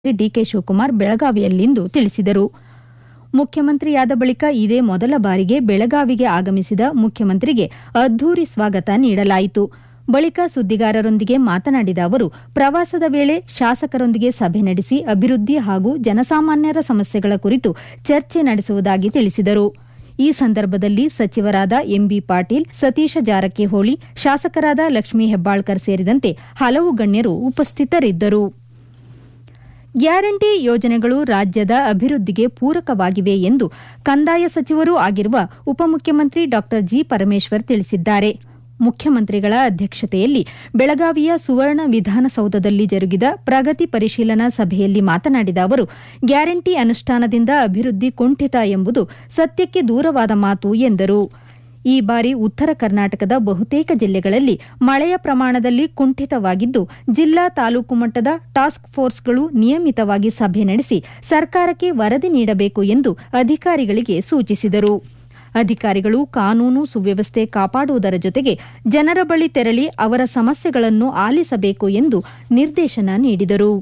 DK Shivakumar ಬೆಳಗಾವಿಯಲ್ಲಿಂದು ತಿಳಿಸಿದರು ಮುಖ್ಯಮಂತ್ರಿಯಾದ ಬಳಿಕ ಇದೇ ಮೊದಲ ಬಾರಿಗೆ ಬೆಳಗಾವಿಗೆ ಆಗಮಿಸಿದ ಮುಖ್ಯಮಂತ್ರಿಗೆ ಅದ್ದೂರಿ ಸ್ವಾಗತ ನೀಡಲಾಯಿತು ಬಳಿಕ ಸುದ್ದಿಗಾರರೊಂದಿಗೆ ಮಾತನಾಡಿದ ಅವರು ಪ್ರವಾಸದ ವೇಳೆ ಶಾಸಕರೊಂದಿಗೆ ಸಭೆ ನಡೆಸಿ ಅಭಿವೃದ್ಧಿ ಹಾಗೂ ಜನಸಾಮಾನ್ಯರ ಸಮಸ್ಯೆಗಳ ಕುರಿತು ಚರ್ಚೆ ನಡೆಸುವುದಾಗಿ ತಿಳಿಸಿದರು ಈ ಸಂದರ್ಭದಲ್ಲಿ ಸಚಿವರಾದ ಎಂಬಿ ಪಾಟೀಲ್ ಸತೀಶ ಜಾರಕಿಹೊಳಿ ಶಾಸಕರಾದ ಲಕ್ಷ್ಮೀ ಹೆಬ್ಬಾಳ್ಕರ್ ಸೇರಿದಂತೆ ಹಲವು ಗಣ್ಯರು ಉಪಸ್ಥಿತರಿದ್ದರು ಗ್ಯಾರಂಟಿ ಯೋಜನೆಗಳು ರಾಜ್ಯದ ಅಭಿವೃದ್ಧಿಗೆ ಪೂರಕವಾಗಿವೆ ಎಂದು ಕಂದಾಯ ಸಚಿವರೂ ಆಗಿರುವ ಉಪಮುಖ್ಯಮಂತ್ರಿ ಡಾ ಜಿ ಪರಮೇಶ್ವರ್ ತಿಳಿಸಿದ್ದಾರೆ ಮುಖ್ಯಮಂತ್ರಿಗಳ ಅಧ್ಯಕ್ಷತೆಯಲ್ಲಿ ಬೆಳಗಾವಿಯ ಸುವರ್ಣ ವಿಧಾನಸೌಧದಲ್ಲಿ ಜರುಗಿದ ಪ್ರಗತಿ ಪರಿಶೀಲನಾ ಸಭೆಯಲ್ಲಿ ಮಾತನಾಡಿದ ಅವರು ಗ್ಯಾರಂಟಿ ಅನುಷ್ಠಾನದಿಂದ ಅಭಿವೃದ್ಧಿ ಕುಂಠಿತ ಎಂಬುದು ಸತ್ಯಕ್ಕೆ ದೂರವಾದ ಮಾತು ಎಂದರು ಈ ಬಾರಿ ಉತ್ತರ ಕರ್ನಾಟಕದ ಬಹುತೇಕ ಜಿಲ್ಲೆಗಳಲ್ಲಿ ಮಳೆಯ ಪ್ರಮಾಣದಲ್ಲಿ ಕುಂಠಿತವಾಗಿದ್ದು ಜಿಲ್ಲಾ ತಾಲೂಕು ಮಟ್ಟದ ಟಾಸ್ಕ್ ಫೋರ್ಸ್ಗಳು ನಿಯಮಿತವಾಗಿ ಸಭೆ ನಡೆಸಿ ಸರ್ಕಾರಕ್ಕೆ ವರದಿ ನೀಡಬೇಕು ಎಂದು ಅಧಿಕಾರಿಗಳಿಗೆ ಸೂಚಿಸಿದರು ಅಧಿಕಾರಿಗಳು ಕಾನೂನು ಸುವ್ಯವಸ್ಥೆ ಕಾಪಾಡುವುದರ ಜೊತೆಗೆ ಜನರ ಬಳಿ ತೆರಳಿ ಅವರ ಸಮಸ್ಯೆಗಳನ್ನು ಆಲಿಸಬೇಕು ಎಂದು ನಿರ್ದೇಶನ ನೀಡಿದರು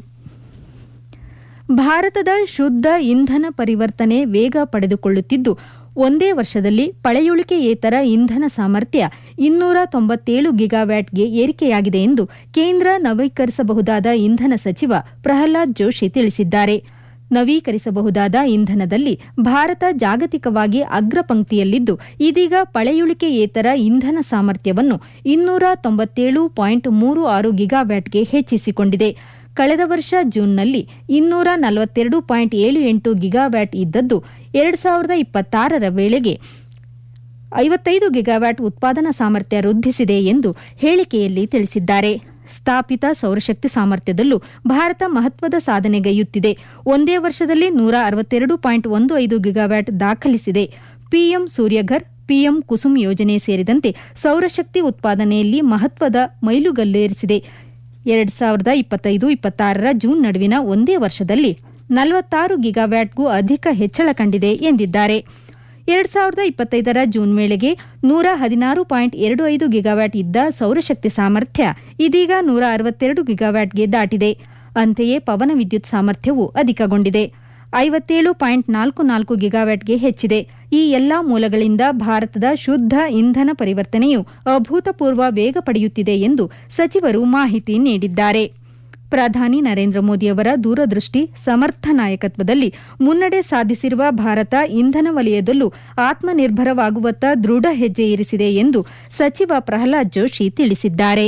ಭಾರತದ ಶುದ್ಧ ಇಂಧನ ಪರಿವರ್ತನೆ ವೇಗ ಪಡೆದುಕೊಳ್ಳುತ್ತಿದ್ದು ಒಂದೇ ವರ್ಷದಲ್ಲಿ ಪಳೆಯುಳಿಕೆಯೇತರ ಇಂಧನ ಸಾಮರ್ಥ್ಯ ಇನ್ನೂರ ತೊಂಬತ್ತೇಳು ಗಿಗಾವ್ಯಾಟ್ಗೆ ಏರಿಕೆಯಾಗಿದೆ ಎಂದು ಕೇಂದ್ರ ನವೀಕರಿಸಬಹುದಾದ ಇಂಧನ ಸಚಿವ ಪ್ರಹ್ಲಾದ್ ಜೋಶಿ ತಿಳಿಸಿದ್ದಾರೆ ನವೀಕರಿಸಬಹುದಾದ ಇಂಧನದಲ್ಲಿ ಭಾರತ ಜಾಗತಿಕವಾಗಿ ಅಗ್ರಪಂಕ್ತಿಯಲ್ಲಿದ್ದು ಇದೀಗ ಪಳೆಯುಳಿಕೆಯೇತರ ಇಂಧನ ಸಾಮರ್ಥ್ಯವನ್ನು ಇನ್ನೂರ ತೊಂಬತ್ತೇಳು ಪಾಯಿಂಟ್ ಮೂರು ಆರು ಗಿಗಾವ್ಯಾಟ್ಗೆ ಹೆಚ್ಚಿಸಿಕೊಂಡಿದೆ ಕಳೆದ ವರ್ಷ ಜೂನ್ನಲ್ಲಿ ಇನ್ನೂರ ನಲವತ್ತೆರಡು ಪಾಯಿಂಟ್ ಏಳು ಎಂಟು ಗಿಗಾವ್ಯಾಟ್ ಇದ್ದದ್ದು ಎರಡು ಸಾವಿರದ ಇಪ್ಪತ್ತಾರರ ವೇಳೆಗೆ ಐವತ್ತೈದು ಗಿಗಾವ್ಯಾಟ್ ಉತ್ಪಾದನಾ ಸಾಮರ್ಥ್ಯ ವೃದ್ಧಿಸಿದೆ ಎಂದು ಹೇಳಿಕೆಯಲ್ಲಿ ತಿಳಿಸಿದ್ದಾರೆ ಸ್ಥಾಪಿತ ಸೌರಶಕ್ತಿ ಸಾಮರ್ಥ್ಯದಲ್ಲೂ ಭಾರತ ಮಹತ್ವದ ಸಾಧನೆಗೈಯುತ್ತಿದೆ ಒಂದೇ ವರ್ಷದಲ್ಲಿ ನೂರ ಅರವತ್ತೆರಡು ಪಾಯಿಂಟ್ ಒಂದು ಐದು ಗಿಗಾವ್ಯಾಟ್ ದಾಖಲಿಸಿದೆ ಪಿಎಂ ಸೂರ್ಯಘರ್ ಪಿಎಂ ಕುಸುಮ್ ಯೋಜನೆ ಸೇರಿದಂತೆ ಸೌರಶಕ್ತಿ ಉತ್ಪಾದನೆಯಲ್ಲಿ ಮಹತ್ವದ ಮೈಲುಗಲ್ಲೇರಿಸಿದೆ ಎರಡು ಸಾವಿರದ ಇಪ್ಪತ್ತೈದು ಇಪ್ಪತ್ತಾರರ ಜೂನ್ ನಡುವಿನ ಒಂದೇ ವರ್ಷದಲ್ಲಿ ನಲವತ್ತಾರು ಗಿಗಾವ್ಯಾಟ್ಗೂ ಅಧಿಕ ಹೆಚ್ಚಳ ಕಂಡಿದೆ ಎಂದಿದ್ದಾರೆ ಎರಡು ಸಾವಿರದ ಇಪ್ಪತ್ತೈದರ ಜೂನ್ ವೇಳೆಗೆ ನೂರ ಹದಿನಾರು ಪಾಯಿಂಟ್ ಎರಡು ಐದು ಗಿಗಾವ್ಯಾಟ್ ಇದ್ದ ಸೌರಶಕ್ತಿ ಸಾಮರ್ಥ್ಯ ಇದೀಗ ನೂರ ಅರವತ್ತೆರಡು ಗಿಗಾವ್ಯಾಟ್ಗೆ ದಾಟಿದೆ ಅಂತೆಯೇ ಪವನ ವಿದ್ಯುತ್ ಸಾಮರ್ಥ್ಯವೂ ಅಧಿಕಗೊಂಡಿದೆ ಐವತ್ತೇಳು ಪಾಯಿಂಟ್ ನಾಲ್ಕು ನಾಲ್ಕು ಗಿಗಾವ್ಯಾಟ್ಗೆ ಹೆಚ್ಚಿದೆ ಈ ಎಲ್ಲಾ ಮೂಲಗಳಿಂದ ಭಾರತದ ಶುದ್ಧ ಇಂಧನ ಪರಿವರ್ತನೆಯು ಅಭೂತಪೂರ್ವ ವೇಗ ಪಡೆಯುತ್ತಿದೆ ಎಂದು ಸಚಿವರು ಮಾಹಿತಿ ನೀಡಿದ್ದಾರೆ ಪ್ರಧಾನಿ ನರೇಂದ್ರ ಮೋದಿಯವರ ದೂರದೃಷ್ಟಿ ಸಮರ್ಥ ನಾಯಕತ್ವದಲ್ಲಿ ಮುನ್ನಡೆ ಸಾಧಿಸಿರುವ ಭಾರತ ಇಂಧನ ವಲಯದಲ್ಲೂ ಆತ್ಮನಿರ್ಭರವಾಗುವತ್ತ ದೃಢ ಹೆಜ್ಜೆ ಇರಿಸಿದೆ ಎಂದು ಸಚಿವ ಪ್ರಹ್ಲಾದ್ ಜೋಶಿ ತಿಳಿಸಿದ್ದಾರೆ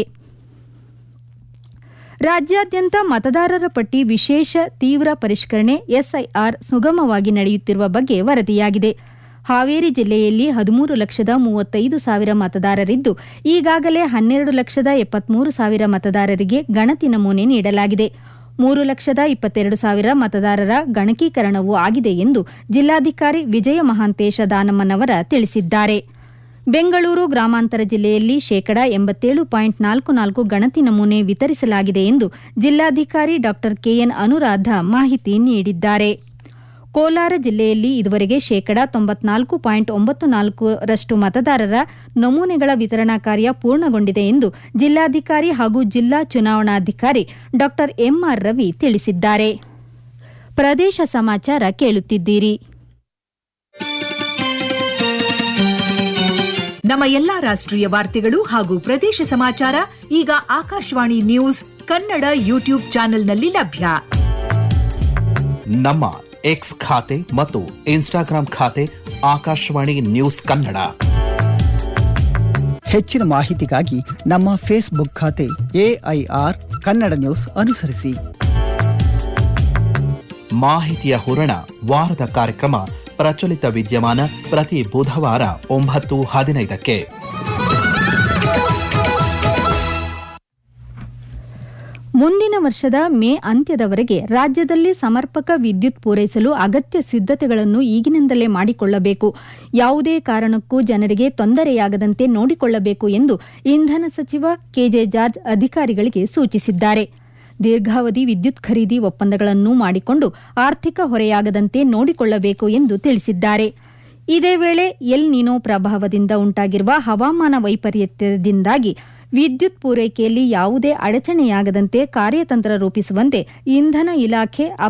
ರಾಜ್ಯಾದ್ಯಂತ ಮತದಾರರ ಪಟ್ಟಿ ವಿಶೇಷ ತೀವ್ರ ಪರಿಷ್ಕರಣೆ ಎಸ್ಐಆರ್ ಸುಗಮವಾಗಿ ನಡೆಯುತ್ತಿರುವ ಬಗ್ಗೆ ವರದಿಯಾಗಿದೆ ಹಾವೇರಿ ಜಿಲ್ಲೆಯಲ್ಲಿ ಹದಿಮೂರು ಲಕ್ಷದ ಮೂವತ್ತೈದು ಸಾವಿರ ಮತದಾರರಿದ್ದು ಈಗಾಗಲೇ ಹನ್ನೆರಡು ಲಕ್ಷದ ಎಪ್ಪತ್ಮೂರು ಸಾವಿರ ಮತದಾರರಿಗೆ ಗಣತಿ ನಮೂನೆ ನೀಡಲಾಗಿದೆ ಮೂರು ಲಕ್ಷದ ಇಪ್ಪತ್ತೆರಡು ಸಾವಿರ ಮತದಾರರ ಗಣಕೀಕರಣವೂ ಆಗಿದೆ ಎಂದು ಜಿಲ್ಲಾಧಿಕಾರಿ ವಿಜಯ ಮಹಾಂತೇಶ ದಾನಮ್ಮನವರ ತಿಳಿಸಿದ್ದಾರೆ ಬೆಂಗಳೂರು ಗ್ರಾಮಾಂತರ ಜಿಲ್ಲೆಯಲ್ಲಿ ಶೇಕಡಾ ಎಂಬತ್ತೇಳು ಪಾಯಿಂಟ್ ನಾಲ್ಕು ನಾಲ್ಕು ಗಣತಿ ನಮೂನೆ ವಿತರಿಸಲಾಗಿದೆ ಎಂದು ಜಿಲ್ಲಾಧಿಕಾರಿ ಡಾ ಕೆಎನ್ ಅನುರಾಧ ಮಾಹಿತಿ ನೀಡಿದ್ದಾರೆ ಕೋಲಾರ ಜಿಲ್ಲೆಯಲ್ಲಿ ಇದುವರೆಗೆ ಶೇಕಡಾ ತೊಂಬತ್ನಾಲ್ಕು ಪಾಯಿಂಟ್ ಒಂಬತ್ತು ನಾಲ್ಕರಷ್ಟು ಮತದಾರರ ನಮೂನೆಗಳ ವಿತರಣಾ ಕಾರ್ಯ ಪೂರ್ಣಗೊಂಡಿದೆ ಎಂದು ಜಿಲ್ಲಾಧಿಕಾರಿ ಹಾಗೂ ಜಿಲ್ಲಾ ಚುನಾವಣಾಧಿಕಾರಿ ಡಾ ಎಂಆರ್ ರವಿ ತಿಳಿಸಿದ್ದಾರೆ ಪ್ರದೇಶ ಸಮಾಚಾರ ಕೇಳುತ್ತಿದ್ದೀರಿ ನಮ್ಮ ಎಲ್ಲಾ ರಾಷ್ಟ್ರೀಯ ವಾರ್ತೆಗಳು ಹಾಗೂ ಪ್ರದೇಶ ಸಮಾಚಾರ ಈಗ ಆಕಾಶವಾಣಿ ನ್ಯೂಸ್ ಕನ್ನಡ ಯೂಟ್ಯೂಬ್ ಚಾನೆಲ್ನಲ್ಲಿ ಲಭ್ಯ ನಮ್ಮ ಎಕ್ಸ್ ಖಾತೆ ಮತ್ತು ಇನ್ಸ್ಟಾಗ್ರಾಂ ಖಾತೆ ಆಕಾಶವಾಣಿ ನ್ಯೂಸ್ ಕನ್ನಡ ಹೆಚ್ಚಿನ ಮಾಹಿತಿಗಾಗಿ ನಮ್ಮ ಫೇಸ್ಬುಕ್ ಖಾತೆ ಎಐಆರ್ ಕನ್ನಡ ನ್ಯೂಸ್ ಅನುಸರಿಸಿ ಮಾಹಿತಿಯ ಹೂರಣ ವಾರದ ಕಾರ್ಯಕ್ರಮ ಪ್ರಚಲಿತ ವಿದ್ಯಮಾನ ಪ್ರತಿ ಬುಧವಾರ ಒಂಬತ್ತು ಹದಿನೈದಕ್ಕೆ ಮುಂದಿನ ವರ್ಷದ ಮೇ ಅಂತ್ಯದವರೆಗೆ ರಾಜ್ಯದಲ್ಲಿ ಸಮರ್ಪಕ ವಿದ್ಯುತ್ ಪೂರೈಸಲು ಅಗತ್ಯ ಸಿದ್ಧತೆಗಳನ್ನು ಈಗಿನಿಂದಲೇ ಮಾಡಿಕೊಳ್ಳಬೇಕು ಯಾವುದೇ ಕಾರಣಕ್ಕೂ ಜನರಿಗೆ ತೊಂದರೆಯಾಗದಂತೆ ನೋಡಿಕೊಳ್ಳಬೇಕು ಎಂದು ಇಂಧನ ಸಚಿವ ಕೆಜೆ ಜಾರ್ಜ್ ಅಧಿಕಾರಿಗಳಿಗೆ ಸೂಚಿಸಿದ್ದಾರೆ ದೀರ್ಘಾವಧಿ ವಿದ್ಯುತ್ ಖರೀದಿ ಒಪ್ಪಂದಗಳನ್ನು ಮಾಡಿಕೊಂಡು ಆರ್ಥಿಕ ಹೊರೆಯಾಗದಂತೆ ನೋಡಿಕೊಳ್ಳಬೇಕು ಎಂದು ತಿಳಿಸಿದ್ದಾರೆ ಇದೇ ವೇಳೆ ಎಲ್ ನಿನೋ ಪ್ರಭಾವದಿಂದ ಉಂಟಾಗಿರುವ ಹವಾಮಾನ ವೈಪರೀತ್ಯದಿಂದಾಗಿ ವಿದ್ಯುತ್ ಪೂರೈಕೆಯಲ್ಲಿ ಯಾವುದೇ ಅಡಚಣೆಯಾಗದಂತೆ ಕಾರ್ಯತಂತ್ರ ರೂಪಿಸುವಂತೆ ಇಂಧನ ಇಲಾಖೆ